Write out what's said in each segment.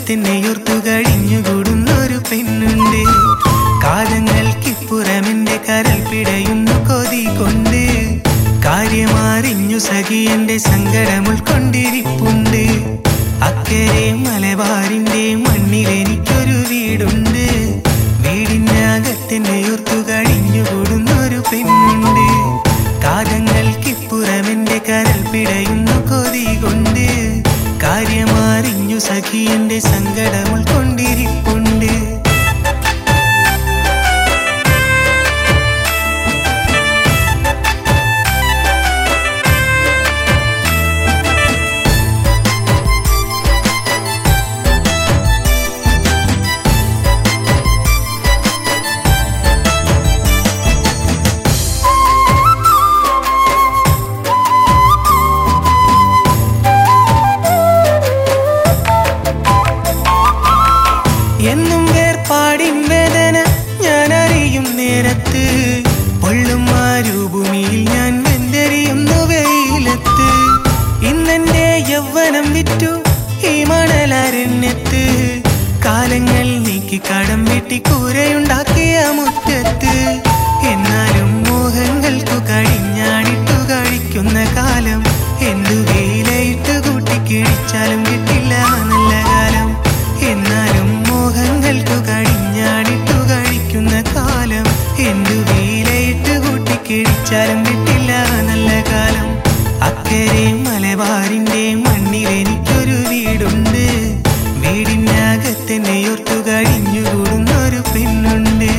അകത്തെന്നെയോർത്തു കഴിഞ്ഞുകൂടുന്നൊരു പെണ്ണുണ്ട് കാലങ്ങൾക്കിപ്പുറമെന്റെ കരൽ പിടയുന്നു കൊതി കൊണ്ട് കാര്യമാറിഞ്ഞു സഖി എന്റെ സങ്കടം ഉൾക്കൊണ്ടിരിപ്പുണ്ട് അക്കരെ മലബാറിന്റെ മണ്ണിൽ എനിക്കൊരു വീടുണ്ട് വീടിനകത്തെന്നെയോർത്തു കഴിഞ്ഞുകൂടുന്നൊരു പെണ്ണുണ്ട് കാലങ്ങൾക്കിപ്പുറമെന്റെ കരൽ പിടയുന്നു കൊതി കൊണ്ട് കാര്യമാറിഞ്ഞു സഖി എന്റെ സങ്കടം ഉൾക്കൊണ്ടിരിപ്പുണ്ട് എന്നും വേർപാടിൻ വേദന ഞാൻ അറിയും നേരത്ത് പൊള്ളും മാരുഭൂമിയിൽ ഞാൻ വെന്തെറിയുന്നു വെയിലത്ത് ഇന്നെന്റെ യൗവനം വിറ്റു ഈ മണലരണ്യത്ത് കാലങ്ങൾ നീക്കി കടം വെട്ടി കൂരയുണ്ടാക്കിയ മുറ്റത്ത് എന്നാലും മോഹങ്ങൾക്കു കഴിഞ്ഞാടിട്ടു കഴിക്കുന്ന കാലം എന്തു വെയിലയിട്ട് കൂട്ടി കിഴിച്ചാലും കിട്ടില്ല നല്ല കാലം എന്നാലും മോഹങ്ങൾക്കു കഴിഞ്ഞാടിട്ടു കഴിക്കുന്ന കാലം എന്തു വെയിലയിട്ട് കൂട്ടി കിഴിച്ചാലും കിട്ടില്ല നല്ല കാലം അക്കരെ മലബാറിന്റെ മണ്ണിൽ എനിക്കൊരു വീടുണ്ട് വീടിനകത്തെന്നെയോർത്തു കഴിഞ്ഞുകൂടുന്നൊരു പെണ്ണുണ്ട്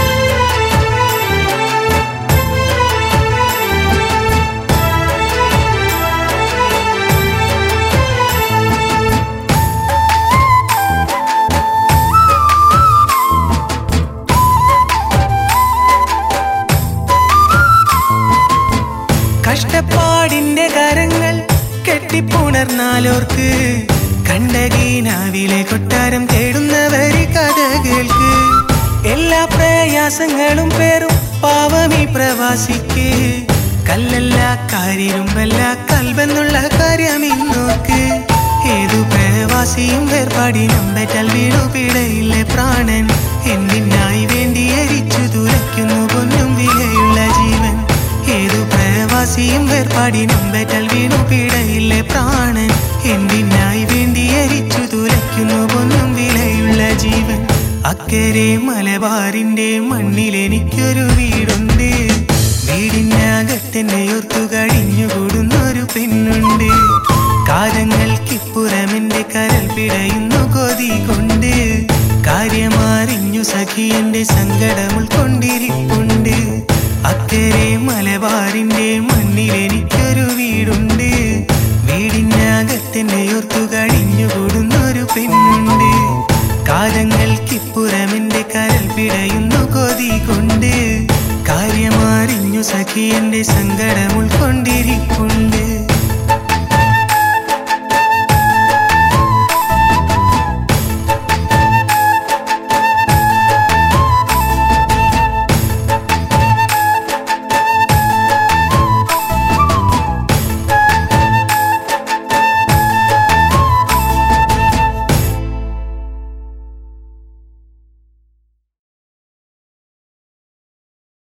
കഷ്ടപ്പാടിന്റെ കരങ്ങൾ കെട്ടിപ്പുണർന്നാലോർക്ക് കണ്ടകീനാവിലെ കൊട്ടാരം തേടുന്നവര് കഥ കേൾക്ക് എല്ലാ പ്രയാസങ്ങളും പേറും പാവമീ പ്രവാസിക്ക് കല്ലല്ല കാര്യരുമ്പല്ല കൽബെന്നുള്ള കാര്യം ഇന്നോക്ക് ഏതു പ്രവാസിയും വേർപാടി നമ്പറ്റാൽ വീണു പിടയില്ലേ പ്രാണൻ എന്തിനായി വേണ്ടി എരിച്ചു തുലയ്ക്കുന്നു പൊന്നും വിലയുള്ള ജീവൻ ഏതു പ്രവാസിയും വേർപാടി നമ്പറ്റാൽ വീണു പിടയില്ലേ പ്രാണൻ എന്തിനായി വേണ്ടി എരിച്ചു തുലയ്ക്കുന്നു പൊന്നും വിലയുള്ള ജീവൻ അക്കരെ മലബാറിന്റെ മണ്ണിൽ എനിക്കൊരു വീടുണ്ട് വീടിനകത്തെന്നെയോർത്തു കഴിഞ്ഞുകൂടുന്നൊരു പെണ്ണുണ്ട് കാലങ്ങൾക്കിപ്പുറമെന്റെ കരൽ പിടയുന്നു കൊതി കൊണ്ട് കാര്യമാറിഞ്ഞു സഖി എന്റെ സങ്കടം ഉൾക്കൊണ്ടിരിപ്പുണ്ട് അക്കരെ മലബാറിന്റെ മണ്ണിൽ എനിക്കൊരു വീടുണ്ട് വീടിനകത്തെന്നെയോർത്തു കഴിഞ്ഞുകൂടുന്നൊരു പെണ്ണുണ്ട് കാലങ്ങൾക്കിപ്പുറമെന്റെ കരൽ പിടയുന്നു കൊതി കൊണ്ട് കാര്യമാറിഞ്ഞു സഖി എന്റെ സങ്കടം ഉൾക്കൊണ്ടിരിപ്പുണ്ട്